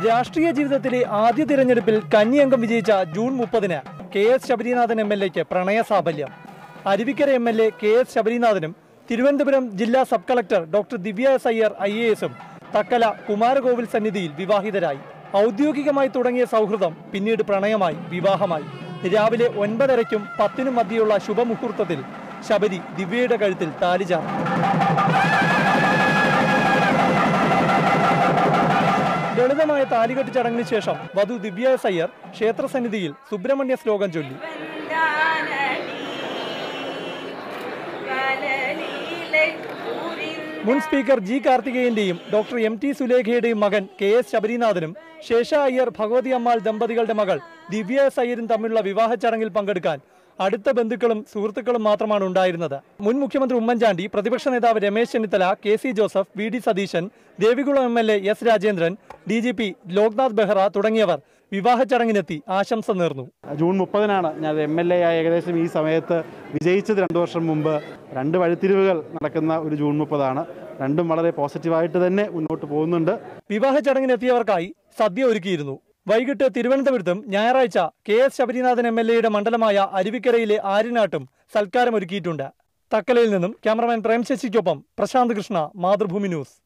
രാഷ്ട്രീയ ജീവിതത്തിലെ ആദ്യ തിരഞ്ഞെടുപ്പിൽ കന്നി അംഗം വിജയിച്ച ജൂൺ മുപ്പതിന് K S Sabarinathan M L എക്ക് പ്രണയ സാഫല്യം Aruvikkara M L A K S ശബരിനാഥനും തിരുവനന്തപുരം ജില്ലാ sub collector doctor Divya S Iyer I A എസും തക്കല കുമാരകോവിൽ സന്നിധിയിൽ വിവാഹിതരായി ഔദ്യോഗികമായി തുടങ്ങിയ സൗഹൃദം പിന്നീട് പ്രണയമായി വിവാഹമായി രാവിലെ ഒൻപതരയ്ക്കും പത്തിനും മധ്യയുള്ള ശുഭമുഹൂർത്തത്തിൽ ശബരി ദിവ്യയുടെ കഴുത്തിൽ താലി ചാർത്തി ലളിതമായ താലികെട്ട് ചടങ്ങിന് ശേഷം വധു ദിവ്യ എസ് അയ്യർ ക്ഷേത്രസന്നിധിയിൽ സുബ്രഹ്മണ്യ ശ്ലോകം ചൊല്ലി മുൻ സ്പീക്കർ ജി കാർത്തികേയന്റെയും ഡോക്ടർ എം ടി സുലേഖയുടെയും മകൻ കെ എസ് ശബരിനാഥനും ശേഷ അയ്യർ ഭഗവതി അമ്മാൾ ദമ്പതികളുടെ മകൾ ദിവ്യ എസ് അയ്യരും തമ്മിലുള്ള വിവാഹ ചടങ്ങിൽ പങ്കെടുക്കാൻ അടുത്ത ബന്ധുക്കളും സുഹൃത്തുക്കളും മാത്രമാണ് ഉണ്ടായിരുന്നത് മുൻ മുഖ്യമന്ത്രി ഉമ്മൻചാണ്ടി പ്രതിപക്ഷ നേതാവ് Ramesh Chennithala K C Joseph V D Satheesan Devikulam M L A S Rajendran D G P Loknath Behera തുടങ്ങിയവർ വിവാഹ ചടങ്ങിനെത്തി ആശംസ നേർന്നു ജൂൺ മുപ്പതിനാണ് ഞാൻ എം എൽ എ ആയി ഏകദേശം ഈ സമയത്ത് വിജയിച്ചത് രണ്ട് വർഷം മുമ്പ് രണ്ട് വഴിത്തിരിവുകൾ നടക്കുന്ന ഒരു ജൂൺ മുപ്പതാണ് രണ്ടും വളരെ പോസിറ്റീവായിട്ട് തന്നെ മുന്നോട്ട് പോകുന്നുണ്ട് വിവാഹ ചടങ്ങിനെത്തിയവർക്കായി സദ്യ ഒരുക്കിയിരുന്നു വൈകിട്ട് തിരുവനന്തപുരത്തും ഞായറാഴ്ച K S Sabarinathan M L എയുടെ മണ്ഡലമായ അരുവിക്കരയിലെ ആര്യനാട്ടും സൽക്കാരം ഒരുക്കിയിട്ടുണ്ട് തക്കലയിൽ നിന്നും ക്യാമറമാൻ പ്രേം ശശിക്കൊപ്പം പ്രശാന്ത് കൃഷ്ണ മാതൃഭൂമി ന്യൂസ്